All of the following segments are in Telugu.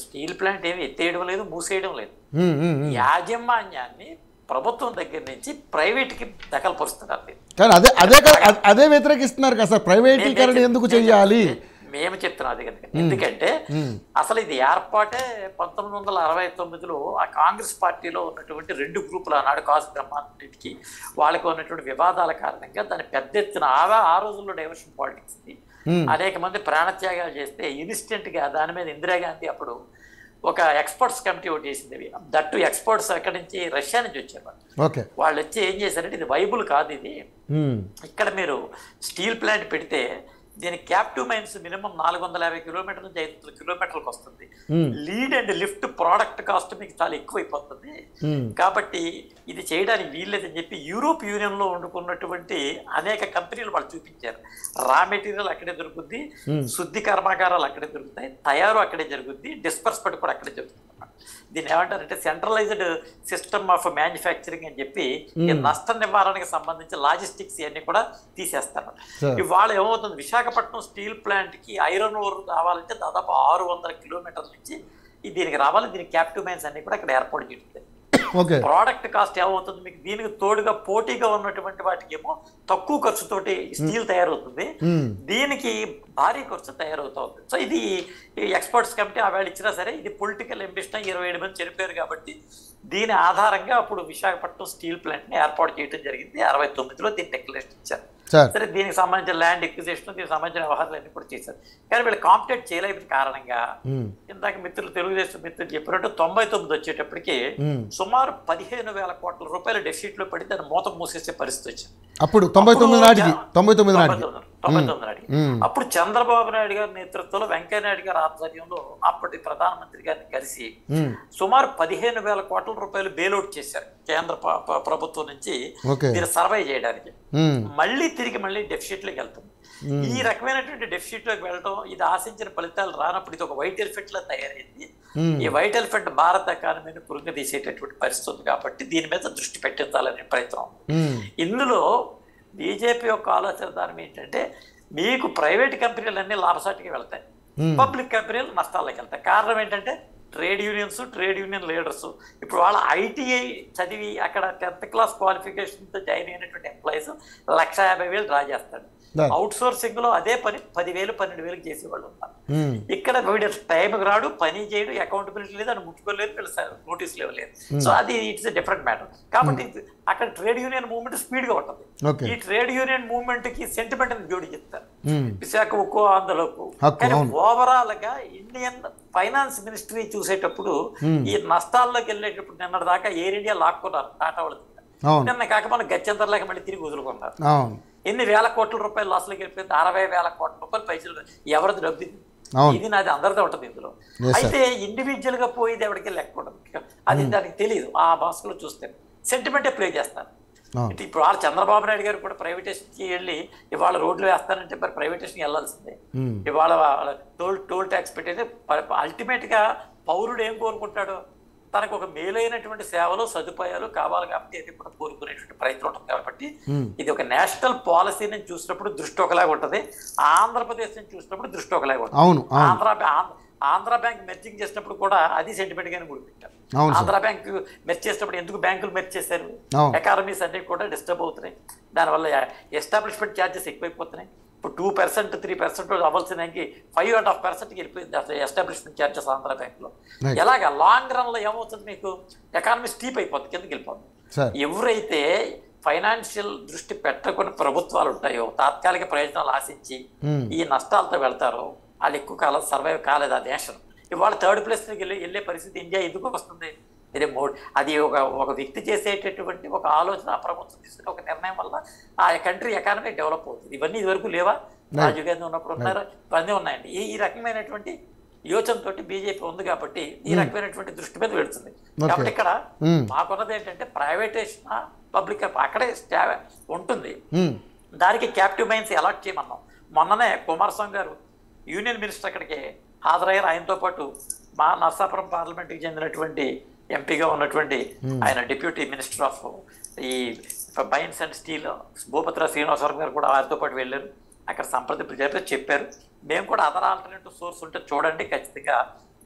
స్టీల్ ప్లాంట్ ఏమి ఎత్తేయడం లేదు మూసేయడం లేదు ఉమ్, ఉమ్, ఉమ్. యాజమాన్యాన్ని ప్రభుత్వం దగ్గర నుంచి ప్రైవేట్కి దఖలుపరుస్తున్నారు మీరు. కానీ అదే అదే కా- అ- అదే వ్యతిరేకిస్తున్నారు కదా సార్ ప్రైవేటీకరణ నేను ఎందుకు చెప్- చెయ్యాలి మేము చెప్తున్నాం అది కనుక ఎందుకంటే అసలు ఇది ఏర్పాటే పంతొమ్మిది వందల అరవై తొమ్మిదిలో ఆ కాంగ్రెస్ పార్టీలో ఉన్నటువంటి రెండు గ్రూపులు ఆనాడు కాసు బ్రహ్మాంటికి వాళ్ళకి ఉన్నటువంటి వివాదాల కారణంగా దాన్ని పెద్ద ఎత్తున ఆ ఆ రోజుల్లో డైవర్షన్ పాలిటిక్స్ అనేక మంది ప్రాణత్యాగాలు చేస్తే ఇన్స్టెంట్ గా దాని మీద ఇందిరాగాంధీ అప్పుడు ఒక ఎక్స్పర్ట్స్ కమిటీ ఒకటి చేసింది దట్టు ఎక్స్పర్ట్స్ ఎక్కడి నుంచి రష్యా నుంచి వచ్చారు వాళ్ళు. ఓకే వాళ్ళు వచ్చి ఏం చేశారంటే ఇది వైబుల్ కాదు ఇది ఉమ్, ఇక్కడ మీరు స్టీల్ ప్లాంట్ పెడితే దీని క్యాప్టివ్ మైన్స్ మినిమం నాలుగు వందల యాభై కిలోమీటర్ల నుంచి ఐదు వందల కిలోమీటర్లకు వస్తుంది Hmm. Lead and lift product cost మీకు చాలా ఎక్కువైపోతుంది ఉమ్, కాబట్టి ఇది చేయడానికి వీల్లేదని చెప్పి యూరోప్ యూనియన్ లో వండుకున్నటువంటి అనేక కంపెనీలు వాళ్ళు చూపించారు రా మెటీరియల్ అక్కడే దొరుకుద్ది శుద్ధి కర్మాగారాలు అక్కడే దొరుకుతాయి తయారు అక్కడే జరుగుద్ది డిస్పర్స్మెంట్ కూడా అక్కడే జరుగుతుంది అన్నమాట. దీన్ని ఏమంటారంటే సెంట్రలైజ్డ్ సిస్టమ్ ఆఫ్ మ్యానుఫ్యాక్చరింగ్ అని చెప్పి ఈ నష్ట నివారణకి సంబంధించి లాజిస్టిక్స్ ఇవన్నీ కూడా తీసేస్తారు Sure. ఇవాళ ఏమవుతుంది విశాఖపట్నం స్టీల్ ప్లాంట్ కి ఐరన్ ఓర్ రావాలంటే దాదాపు ఆరు వందల కిలోమీటర్ల నుంచి ఈ దీనికి రావాలి దీనికి క్యాప్టివ్ మైన్స్ అన్ని కూడా ఇక్కడ ఏర్పాటు చేస్తుంది ఓకే ప్రోడక్ట్ కాస్ట్ ఏమవుతుంది మీకు దీనికి తోడుగా పోటీగా ఉన్నటువంటి వాటికి ఏమో తక్కువ ఖర్చుతోటి స్టీల్ తయారవుతుంది ఉమ్, దీనికి భారీ ఖర్చు తయారవుతుంది సో ఇది ఎక్స్పర్ట్స్ కమిటీ ఆ వేళ ఇచ్చినా సరే ఇది పొలిటికల్ ఎంబిషన్ ఇరవై ఏడు మంది చనిపోయారు కాబట్టి దీని ఆధారంగా అప్పుడు విశాఖపట్నం స్టీల్ ప్లాంట్ ని ఏర్పాటు చేయడం జరిగింది అరవై తొమ్మిదిలో దీన్ని డెక్లరేషన్ ఇచ్చారు సార్ సరే దీనికి సంబంధించిన ల్యాండ్ ఎక్విజిషన్ దీనికి సంబంధించిన వ్యవహారాలన్నీ కూడా చేశారు కానీ వీళ్ళు కాంపిటేట్ చేయలేని కారణంగా ఉమ్, ఇందాక మిత్రులు తెలుగుదేశం మిత్రులు చెప్పినట్టు తొంభై తొమ్మిది వచ్చేటప్పటికి ఉమ్. సుమారు పదిహేను వేల కోట్ల రూపాయల డెఫిసిట్ లో పడి దాన్ని మూత మూసేసే పరిస్థితి వచ్చింది అప్పుడు తొంభై తొమ్మిది నాటికి తొంభై తొమ్మిది తొంభై నాటికి తొమ్మిది తొంభై తొమ్మిది నాటికి ఉమ్, అప్పుడు చంద్రబాబు నాయుడు గారి నేతృత్వంలో వెంకయ్య నాయుడు గారి ఆధ్వర్యంలో అప్పటి ప్రధానమంత్రి గారిని కలిసి ఉమ్, సుమారు పదిహేను వేల కోట్ల రూపాయలు బెయిల్అవుట్ చేశారు కేంద్ర ప- ప- ప్రభుత్వం నుంచి ఓకే దీన్ని సర్వే చేయడానికి ఉమ్, మళ్ళీ తిరిగి మళ్ళీ డెఫిసిట్ లోకి వెళ్తుంది ఈ రకమైనటువంటి డెఫిసిట్ లోకి వెళ్ళడం ఇది ఆశించిన ఫలితాలు రానప్పుడు ఇది ఒక వైట్ ఎలిఫెంట్ లా తయారైంది ఉమ్, ఈ వైట్ ఎలిఫెంట్ భారత ఎకానమీని కురుంగదీసేటటువంటి పరిస్థితి ఉంది కాబట్టి దీని మీద దృష్టి పెట్టించాలనే ప్రయత్నం ఉమ్, ఇందులో బీజేపీ యొక్క ఆలోచన దానం ఏంటంటే మీకు ప్రైవేట్ కంపెనీలన్నీ లాభసాటికి వెళ్తాయి Hmm. పబ్లిక్ కంపెనీలు నష్టాలకు వెళ్తాయి కారణం ఏంటంటే trade unions trade union leaders ఇప్పుడు వాళ్ళ ఐటీఐ చదివి అక్కడ టెన్త్ క్లాస్ క్వాలిఫికేషన్తో జాయిన్ అయినటువంటి ఎంప్లాయీస్ లక్ష యాభై వేలు డ్రా చేస్తాడు Right. అవుట్ సోర్సింగ్ లో అదే పని పదివేలు పన్నెండు వేలకు చేసేవాళ్ళు ఉన్నారు ఉమ్, ఇక్కడ వీడు టైంకి రాడు పని చేయడు అకౌంటబిలిటీ లేదు అని ముట్టుకోలేదు వీళ్ళు నోటీసులు ఇవ్వలేదు సో అది ఇట్స్ డిఫరెంట్ మ్యాటర్ కాబట్టి ఇది- అక్కడ ట్రేడ్ యూనియన్ మూవ్మెంట్ స్పీడ్ గా ఉంటుంది ఓకే ఈ ట్రేడ్ యూనియన్ మూవ్మెంట్ కి సెంటిమెంట్ జోడి చెప్తారు ఉమ్, విశాఖ ఉక్కు ఆంధ్రలోకు హక్కు, కానీ అవును. ఓవరాల్ గా ఇండియన్ ఫైనాన్స్ మినిస్ట్రీ చూసేటప్పుడు ఈ నష్టాల్లోకి వెళ్ళేటప్పుడు నిన్నటి దాకా ఎయిర్ ఇండియా లాక్కున్నారు టాటా వాళ్ళు అవును నిన్న కాక మనం గత్యంతరలేక మళ్ళీ తిరిగి వదులుకున్నారు అవును ఎన్ని వేల కోట్ల రూపాయలు లాస్లోకి వెళ్ళిపోయింది అరవై వేల కోట్ల రూపాయలు పైసలు ఎవరిది డబ్బు ఇది? అవును. ఇది నాది అందరితో ఉంటుంది ఇందులో Yes, sir. అయితే ఇండివిజువల్ గా పోయేది ఎవరికి లెక్క ఉండదు అది దానికి తెలియదు ఆ భాషలో చూస్తే సెంటిమెంటే ప్లే చేస్తారు అవును అంటే ఇప్పుడు వాళ్ళు చంద్రబాబు నాయుడు గారు కూడా ప్రైవేటేషన్కి వెళ్ళి ఇవాళ రోడ్లు వేస్తానంటే మరి ప్రైవేటేషన్కి వెళ్ళాల్సిందే ఉమ్, ఇవాళ వాళ్ళ టోల్ టోల్ ట్యాక్స్ పెట్టేది అల్టిమేట్ గా పౌరుడు ఏం కోరుకుంటాడు తనకు ఒక మేలైనటువంటి సేవలు సదుపాయాలు కావాలి కాబట్టి అది కూడా కోరుకునేటువంటి ప్రయత్నం ఉంటుంది కాబట్టి Hmm. ఇది ఒక నేషనల్ పాలసీని చూసినప్పుడు దృష్టి ఒకలాగా ఉంటుంది ఆంధ్రప్రదేశ్ నుంచి చూసినప్పుడు దృష్టి ఒకలాగా ఉంటుంది అవును అవును ఆంధ్ర ఆంధ్ర- ఆంధ్ర బ్యాంక్ మెర్జింగ్ చేసినప్పుడు కూడా అది సెంటిమెంట్ గానే గుడిపెట్టారు అవును సార్ ఆంధ్ర బ్యాంక్ మెర్చ్ చేసినప్పుడు ఎందుకు బ్యాంకులు మెర్చ్ చేశారు అవును. ఎకానమీస్ అన్ని కూడా డిస్టర్బ్ అవుతున్నాయి దానివల్ల ఎస్టాబ్లిష్మెంట్ ఛార్జెస్ ఎక్కువైపోతున్నాయి ఇప్పుడు టూ పర్సెంట్ త్రీ పర్సెంట్ అవ్వాల్సిన ఫైవ్ అండ్ హాఫ్ పర్సెంట్కి వెళ్ళిపోయింది అసలు ఎస్టాబ్లిష్మెంట్ ఛార్జెస్ ఆంధ్ర బ్యాంక్లో Right. ఎలాగ లాంగ్ రన్ లో ఏమవుతుంది మీకు ఎకానమీ స్టీప్ అయిపోతుంది కిందకి వెళ్ళిపోతుంది సార్ ఎవరైతే ఫైనాన్షియల్ దృష్టి పెట్టకుండా ప్రభుత్వాలు ఉంటాయో తాత్కాలిక ప్రయోజనాలు ఆశించి Hmm. ఈ నష్టాలతో వెళ్తారో వాళ్ళు ఎక్కువ కాలం సర్వైవ్ కాలేదు ఆ దేశం ఇవాళ థర్డ్ ప్లేస్ వెళ్ళి వెళ్ళే పరిస్థితి ఇండియా ఎందుకు వస్తుంది ఇది మో అది ఒక ఒక వ్యక్తి చేసేటటువంటి ఒక ఆలోచన ఆ ప్రభుత్వం తీసుకునే ఒక నిర్ణయం వల్ల ఆ కంట్రీ ఎకానమీ డెవలప్ అవుతుంది ఇవన్నీ ఇదివరకు లేవా రాజీవ్ గాంధీ ఉన్నప్పుడు ఉన్నారు ఇవన్నీ ఉన్నాయండి ఈ ఈ రకమైనటువంటి యోచనతోటి బీజేపీ ఉంది కాబట్టి ఈ రకమైనటువంటి దృష్టి మీద వెళుతుంది కాబట్టి ఇక్కడ Hmm. మాకున్నది ఏంటంటే ప్రైవేటేషన్ పబ్లిక్ అక్కడే స్టా ఉంటుంది ఉమ్, దానికి క్యాప్టివ్ మైన్స్ అలాట్ చేయమన్నాం మొన్ననే కుమారస్వామి గారు యూనియన్ మినిస్టర్ అక్కడికి హాజరయ్యారు ఆయనతో పాటు మా నర్సాపురం పార్లమెంట్కి చెందినటువంటి ఎంపీగా ఉన్నటువంటి ఆయన డిప్యూటీ మినిస్టర్ ఆఫ్ ఈ మైన్స్ అండ్ స్టీల్ భూపత్ర శ్రీనివాసవరం గారు కూడా వారితో పాటు వెళ్ళారు అక్కడ సంప్రదింపులు జరిపి చెప్పారు మేము కూడా అదర్ ఆల్టర్నేటివ్ సోర్స్ ఉంటే చూడండి ఖచ్చితంగా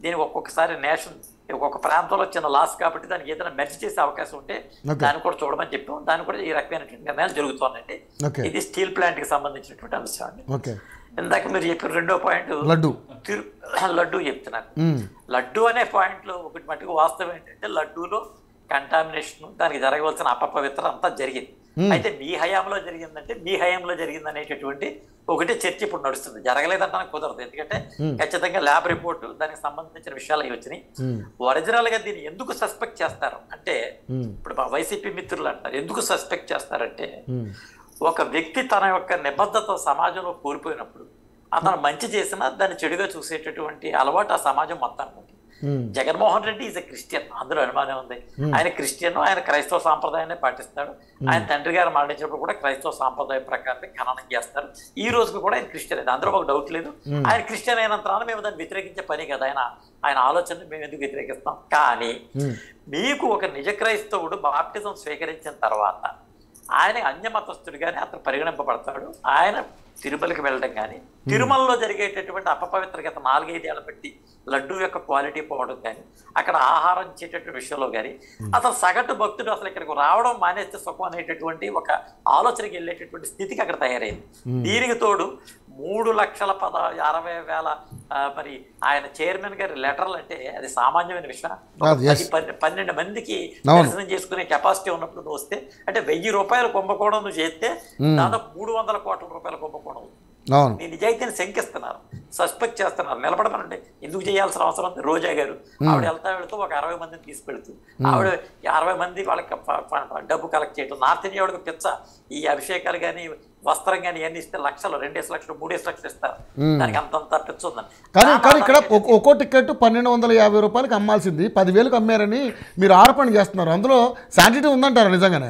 దీనికి ఒక్కొక్కసారి నేషన్ ఒక్కొక్క ప్రాంతంలో చిన్న లాస్ కాబట్టి దానికి ఏదైనా మెర్జ్ చేసే అవకాశం ఉంటే Okay. దాన్ని కూడా చూడమని చెప్పాం దాన్ని కూడా ఈ రకమైనటువంటి నిర్ణయాలు జరుగుతున్నాయండి Okay. ఇది స్టీల్ ప్లాంట్ కి సంబంధించినటువంటి అంశం అండి ఓకే ఇందాక మీరు చెప్పిన రెండో పాయింట్ లడ్డు తిరు లడ్డు చెప్తున్నారు మ్మ్. లడ్డు అనే పాయింట్లో ఒకటి మటుకు వాస్తవం ఏంటంటే లడ్డూలో కంటామినేషన్ దానికి జరగవలసిన అపపవిత్ర అంతా జరిగింది అయితే మీ హయాంలో జరిగిందంటే మీ హయాంలో జరిగింది అనేటటువంటి ఒకటే చర్చ ఇప్పుడు నడుస్తుంది జరగలేదంటే కుదరదు ఎందుకంటే ఖచ్చితంగా ల్యాబ్ రిపోర్ట్ దానికి సంబంధించిన విషయాలు అవి వచ్చినాయి మ్మ్. ఒరిజినల్ గా దీన్ని ఎందుకు సస్పెక్ట్ చేస్తారు అంటే మ్మ్. ఇప్పుడు మా వైసీపీ మిత్రులు అంటారు ఎందుకు సస్పెక్ట్ చేస్తారంటే మ్మ్. ఒక వ్యక్తి తన యొక్క నిబద్ధత సమాజంలో కోల్పోయినప్పుడు అతను మంచి చేసినా దాన్ని చెడుగా చూసేటటువంటి అలవాటు ఆ సమాజం మొత్తానికి ఉంది మ్మ్. Jaganmohan Reddy is a Christian అందులో అనుమానం ఉంది ఆయన క్రిస్టియన్ ఆయన క్రైస్తవ సాంప్రదాయాన్ని పాటిస్తాడు ఆయన తండ్రి గారు మరణించినప్పుడు కూడా క్రైస్తవ సాంప్రదాయ ప్రకారం ఖననం చేస్తారు ఈ రోజుకి కూడా ఆయన క్రిస్టియన్ అది అందులో ఒక డౌట్ లేదు ఆయన క్రిస్టియన్ అయినంతరాన మేము దాన్ని వ్యతిరేకించే పని కదా ఆయన ఆయన ఆలోచన మేము ఎందుకు వ్యతిరేకిస్తాం కానీ మ్మ్. మీకు ఒక నిజ క్రైస్తవుడు బాప్టిజం స్వీకరించిన తర్వాత ఆయన అన్యమతస్థుడిగానే అతను పరిగణింపబడతాడు ఆయన తిరుమలకి వెళ్ళడం కానీ తిరుమలలో జరిగేటటువంటి అపపవిత్రగత నాలుగైదేళ్ల బట్టి లడ్డు యొక్క క్వాలిటీ పోవడం కానీ అక్కడ ఆహారం ఇచ్చేటటువంటి విషయంలో కానీ అసలు సగటు భక్తుడు అసలు ఇక్కడికి రావడం మానేస్తే సుఖం అనేటటువంటి ఒక ఆలోచనకి వెళ్ళేటటువంటి స్థితికి అక్కడ తయారైంది దీనికి తోడు మూడు లక్షల పద అరవై వేల ఆ, మరి ఆయన చైర్మన్ గారి లెటర్లు అంటే అది సామాన్యమైన విషయం కాదు, yes. పది పన్నె- పన్నెండు మందికి అవును. దర్శనం చేసుకునే కెపాసిటీ ఉన్నప్పుడు నువ్వు వస్తే అంటే వెయ్యి రూపాయలు కుంభకోణం నువ్వు చేస్తే దాదాపు మూడు వందల కోట్ల రూపాయల కుంభకోణం అవుతుంది. అవును నీ నిజాయితీని శంకిస్తున్నారు సస్పెక్ట్ చేస్తున్నారు నిలబడమనండి ఎందుకు చేయాల్సిన అవసరం ఉంది రోజా గారు ఆవిడ వెళ్తా వెళ్తూ ఒక అరవై మందిని తీసుకెళ్తూ ఆవిడ ఈ అరవై మంది వాళ్ళకి ప- ప- డబ్బు కలెక్ట్ చేయడం నార్త్ ఇండియా వాడికి పిచ్చ ఈ అభిషేకాలు కానీ వస్త్రం కానీ ఇవన్నీ ఇస్తే లక్షలు రెండేసి లక్షలు మూడేసి లక్షలు ఇస్తారు దానికి అంతంత పిచ్చ ఉందని కానీ కానీ ఇక్కడ ఒక్- ఒక్కో టికెట్ పన్నెండు వందల యాభై రూపాయలకి అమ్మాల్సింది పదివేలకు అమ్మారని మీరు ఆరోపణ చేస్తున్నారు అందులో శాంటిటీ ఉందంటారా నిజంగానే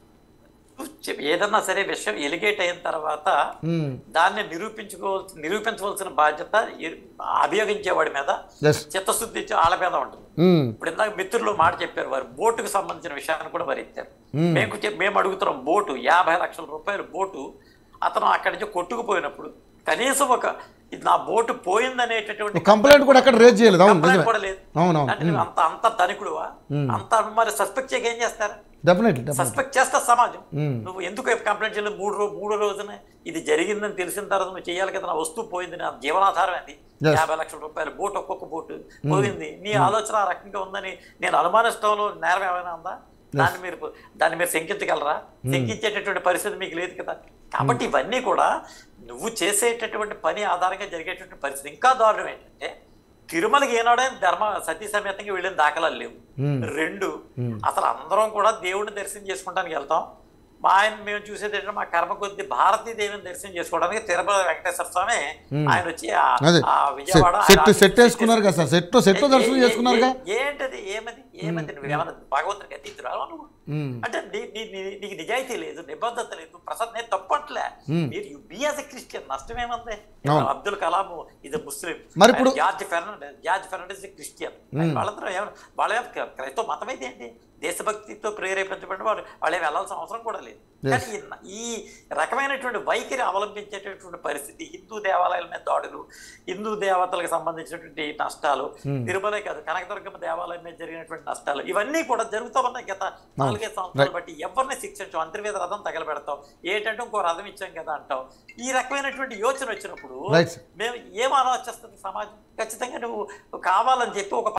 చెప్- ఏదన్నా సరే విషయం ఎలిగేట్ అయిన తర్వాత మ్మ్. దాన్ని నిరూపించుకోవాల్సి నిరూపించవలసిన బాధ్యత ఎ- అభియోగించేవాడి మీద ఎస్ చిత్తశుద్ధి ఇచ్చే వాళ్ళ మీద ఉంటుంది మ్మ్. ఇప్పుడు ఇందాక మిత్రులు మాట చెప్పారు వారు బోటుకు సంబంధించిన విషయాన్ని కూడా వారు ఎత్తారు మేము చెప్- మేము అడుగుతున్నాం బోటు యాభై లక్షల రూపాయల బోటు అతను అక్కడి నుంచి కొట్టుకుపోయినప్పుడు కనీసం ఒక ఇది నా బోటు పోయిందనేటటువంటి కంప్లైంట్ కూడా ఎక్కడ రేజ్ చేయలేదు అవును కంప్లైంట్ నిజమే కూడా లేదు అవునవును అంటే నువ్వు అంత అంత ధనికుడువా అంత మరి సస్పెక్ట్ చేయక ఏం చేస్తారు డెఫినెట్లీ డెఫినెట్లీ సస్పెక్ట్ చేస్తా సమాజం నువ్వు ఎందుకు కంప్లైంట్ చేయలేదు మూడు రోజు మూడో రోజున ఇది జరిగిందని తెలిసిన తర్వాత నువ్వు చేయాలి కదా నా వస్తువు పోయింది నా జీవనాధారం అది Yes. యాభై లక్షల రూపాయలు బోట్ ఒక్కొక్క బోటు పోయింది నీ ఆలోచన ఆ రకంగా ఉందని నేను అనుమానిస్తంలో నేరం ఏమైనా ఉందా దాన్ని మీరు దాన్ని మీరు శంకించగలరా శంకించేటటువంటి పరిస్థితి మీకు లేదు కదా కాబట్టి ఇవన్నీ కూడా నువ్వు చేసేటటువంటి పని ఆధారంగా జరిగేటువంటి పరిస్థితి ఇంకా దారుణం ఏంటంటే తిరుమలకి ఏనాడైనా ధర్మ సతీ సమేతంగా వెళ్ళిన దాఖలాలు లేవు రెండు అసలు అందరం కూడా దేవుడిని దర్శనం చేసుకుంటానికి వెళ్తాం మా ఆయన మేము చూసేది ఏంటంటే మా కర్మ కొద్ది భారతీ దేవిని దర్శనం చేసుకోవడానికి తిరుమల వెంకటేశ్వర స్వామి ఆయన వచ్చి ఆ- అదే ఆ విజయవాడ సెట్ ఆయన సెట్ వేసుకున్నారు కదా సార్ సెట్ సెట్ ఏ- దర్శనం ఏ- చేసుకున్నారుగా ఏ- ఏంటది ఏమది ఏమది నువ్వు ఏమన్నా భగవంతుడికి అతీతురా నువ్వు మ్మ్. అంటే నీ- నీ- నీ- నీకు నిజాయితీ లేదు నిబద్ధత లేదు ప్రసాద్ నేను తప్పట్లే మీరు you be as a Christian నష్టం ఏముంది అవును. అబ్దుల్ కలాం ఇది ముస్లిం మరి ఇప్పుడు- ఆయన జార్జ్ ఫెర్నాండెస్ జార్జ్ ఫెర్నాండెస్ క్రిస్టియన్ వాళ్ళందరూ ఏమన్నా వాళ్ళ యొక్క క్రైస్తవ మతం అయితే ఏంటి దేశభక్తితో ప్రేరేపించబడిన వాళ్ళు వాళ్ళు ఏమి వెళ్ళాల్సిన అవసరం కూడా లేదు కానీ ఈ- ఈ రకమైనటువంటి వైఖరి అవలంబించేటటువంటి పరిస్థితి హిందూ దేవాలయాల మీద దాడులు హిందూ దేవతలకు సంబంధించినటువంటి నష్టాలు తిరుమలే కాదు కనకదుర్గమ్మ దేవాలయం మీద జరిగినటువంటి నష్టాలు ఇవన్నీ కూడా జరుగుతూ ఉన్నాయి గత నాలుగైదు సంవత్సరాలు బట్టి ఎవరిని శిక్షించాం అంతర్వేద రథం తగలబెడతాం ఏంటంటే ఇంకో రథం ఇచ్చాం కదా అంటాం ఈ రకమైనటువంటి యోచన వచ్చినప్పుడు Right. మేము ఏం ఆలోచిస్తుంది సమాజం ఖచ్చితంగా నువ్వు కావాలని చెప్పి ఒక